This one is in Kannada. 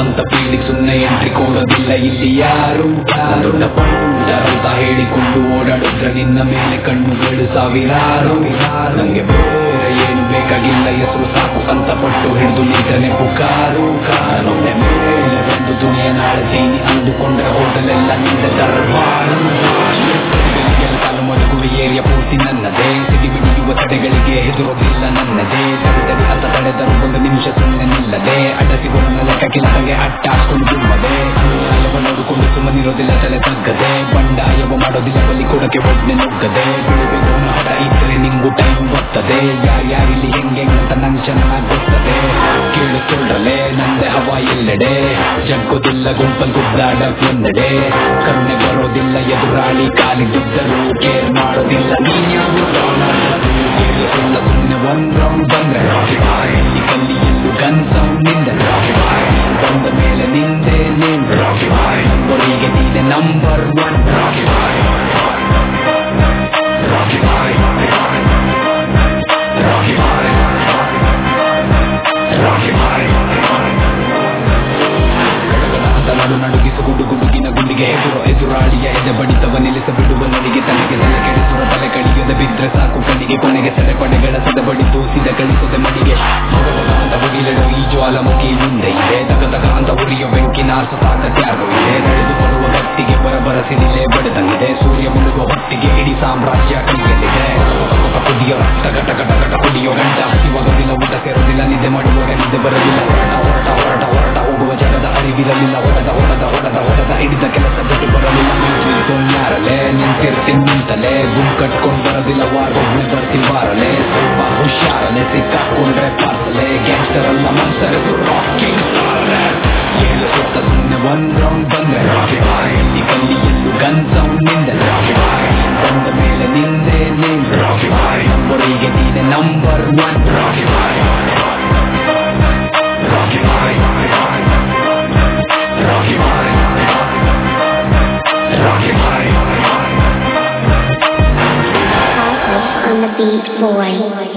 ಸ್ವಂತ ಫೀಲ್ಡಿಗೆ ಸುಮ್ಮನೆ ಎಂಟ್ರಿ ಕೊಡೋದಿಲ್ಲ ಇಲ್ಲಿ ಯಾರು ದೊಡ್ಡ ಪಂಚರ್ ಅಂತ ಹೇಳಿಕೊಂಡು ಓಡಾಡಿದ್ರೆ ನಿನ್ನ ಮೇಲೆ ಕಣ್ಣುಗಳು ಸಾವಿರಾರು ನಂಗೆ ಬೇರೆ ಏನು ಬೇಕಾಗಿಲ್ಲ ಹೆಸರು ಸಾಕು ಅಂತ ಪಟ್ಟು ಹಿಡಿದು ನಿಂತನೆ ಪುಕಾರು ಕಾನೊಮ್ಮೆ ಮೇಲೆ ಬಂದು ದುನಿಯ ನಾಳ್ತೀನಿ ಅಂದುಕೊಂಡ್ರೆ ಹೋಟೆಲೆಲ್ಲ ನಿಂದ ದರ್ಬಾರು ಕಾಲು ಮಲಗುವ ಏರಿಯಾ ಪೂರ್ತಿ ನನ್ನದೇ ಸಿಡಿಬಿಡಿಯುವ ತಡೆಗಳಿಗೆ ಹೆದರೋದಿಲ್ಲ ನನ್ನದೇ ತಡೆದರೆ ಅಂತ ತಡೆದರು ಒಂದು ನಿಮಿಷ ಸುಮ್ಮನೆ ನಿಲ್ಲದೆ ಅಡ್ಡಸಿಗೊಂಡ ಲೆಕ್ಕಕ್ಕಿಲ್ಲ ಹಾಗೆ ಅಟ್ಟ ಹಾಕೊಂಡು ತುಂಬದೆ ಅಲ್ಲವ ನೋಡಿಕೊಂಡು ಸುಮ್ಮನಿರೋದಿಲ್ಲ ತಲೆ ತಗ್ಗದೆ ಬಂಡಾಯವ ಮಾಡೋದಿಲ್ಲ ಬಲಿ ಕೊಡಕ್ಕೆ ಒಡ್ನೆ ನುಗ್ಗದೆ ಬೆಳಿಬೇಕು ಅನ್ನೋ ಹಠ ಇದ್ರೆ ನಿಂಗು ಟೈಮ್ ಬರ್ತದೆ ಯಾರ್ಯಾರಿಲ್ಲಿ ಹೆಂಗೆ ಅಂತ ನಂಗೆ ಚೆನ್ನಾಗಿ ಗೊತ್ತದೆ ಕೇಳಿಸ್ಕೊಳ್ಳಲೆ ನಂದೆ ಹವಾ ಎಲ್ಲೆಡೆ ಜಗ್ಗೋದಿಲ್ಲ ಗುಂಪಲ್ ಗುದ್ದಾಡಕ್ ಒಂದೆಡೆ ಕರುಣೆ ಬರೋದಿಲ್ಲ ಎದುರಾಳಿ ಕಾಲಿ ಬಿದ್ದರು ಕೇರ್ ಮಾಡೋದಿಲ್ಲ ನೀನ್ಯಾವು ಕೇಳಿಸಲ್ಲ ಸುಮ್ಮನೆ ಒಂದ್ ರೌಂಡ್ ಬಂದ್ರೆ ಇಲ್ಲಿ ಕಲ್ಲಿ ಎಲ್ಲೂ ಗನ್ ಸೌಂಡ್ ನಿಂದ ಬಂದ ಮೇಲೆ ನಿಂದೆ ನಿಂದ ನಂಬರಿಗೆ ನೀನೆ ನಂಬರ್ ಒನ್ ಅಂತ ನಡು ನಡುಗಿಸು ಗುಡು ಗುಡುಗಿನ ಗುಂಡಿಗೆ ಎದುರು ಎದುರಾಳಿಯ ಎದೆ ಬಡಿತವ ನಿಲ್ಲಿಸ ಬಿಡುವ ನಡಿಗೆ ತಲೆಗೆ ತಲೆ ಕೆಡಿಸುವ ತಲೆ ಕಡಿಯದ ಬಿದ್ರೆ ಸಾಕು ಕಣ್ಣಿಗೆ ಕೊನೆಗೆ ಸೆರೆ ಪಡೆಗಳ ಸದ ಬಡಿ ತೂಸಿದ ಕಳಿಸದೆ ಮಡಿಗೆ ಭಗಭಗ ಅಂತ ಬಡಿಲೆಡು ಈ ಜ್ವಾಲಮುಖಿ ಮುಂದೆ ಇದೆ ತಗ ತಗ ಅಂತ ಉರಿಯೋ ಬೆಂಕಿ ನಾಶ ಸಾಕ ತ್ಯಾಗೋ ಇದೆ ನಡೆದು ಬರುವ ಭಕ್ತಿಗೆ ಬರಬರ ಸಿಡಿಲೆ ಬಡಿದಂಗಿದೆ ಸೂರ್ಯ ಮುಳುಗುವ ಹೊತ್ತಿಗೆ ಇಡೀ ಸಾಮ್ರಾಜ್ಯ ಕೈಯಲ್ಲಿದೆ ಕುದಿಯೋ ರಕ್ತ ಘಟ ಘಟ ಘಟ ಕುಡಿಯೋ ಗಂಟ ಹಸಿವಾಗೋದಿಲ್ಲ ಊಟ ಸೇರೋದಿಲ್ಲ ನಿದ್ದೆ ಮಾಡುವಾಗ ನಿದ್ದೆ ಬರೋದಿಲ್ಲ ಹೊರಟ ಹೊರಟ ಹೊರಟ ಹೊರಟ ಹೋಗುವ ಜಾಗದ ಅರಿವಿರಲಿಲ್ಲ ಹೊಡೆದ ಹೊಡೆದ ಹೊಡೆದ ಹೊಡೆದ ಹಿಡಿದ ಕೆಲಸ ಬಿಟ್ಟು ಬರಲಿಲ್ಲ ಯಾರಲೆ ನಿಂತಿರ್ತೀನಿ ನಿಂತಲೆ ಗುಂಪು ಕಟ್ಕೊಂಡ್ ಬರೋದಿಲ್ಲ ವಾರ ಒಬ್ಬನೇ ಬರ್ತೀನಿ ಬಾರಲೆ ಸ್ವಲ್ಪ ಹುಷಾರಲೆ ಸಿಕ್ಕಾಕೊಂಡ್ರೆ ಪಾರ್ಸಲೆ ಗ್ಯಾಂಗ್ಸ್ಟರ್ ಅಲ್ಲ ಮನ್ಸರ್ ರಾಕಿಂಗ್ ಏಳು ಸುತ್ತ ಸುಮ್ಮನೆ ಒಂದ್ ರೌಂಡ್ ಬಂದ್ರೆ ಇಲ್ಲಿ ಕಲ್ಲಿ ಎಲ್ಲೂ ಗನ್ ಸೌಂಡ್ ನಿಂದ ಬಂದ ಮೇಲೆ ನಿಂದೆ ನಿಂದ ನಂಬರಿಗೆ ನೀನೆ number one on the beat boy.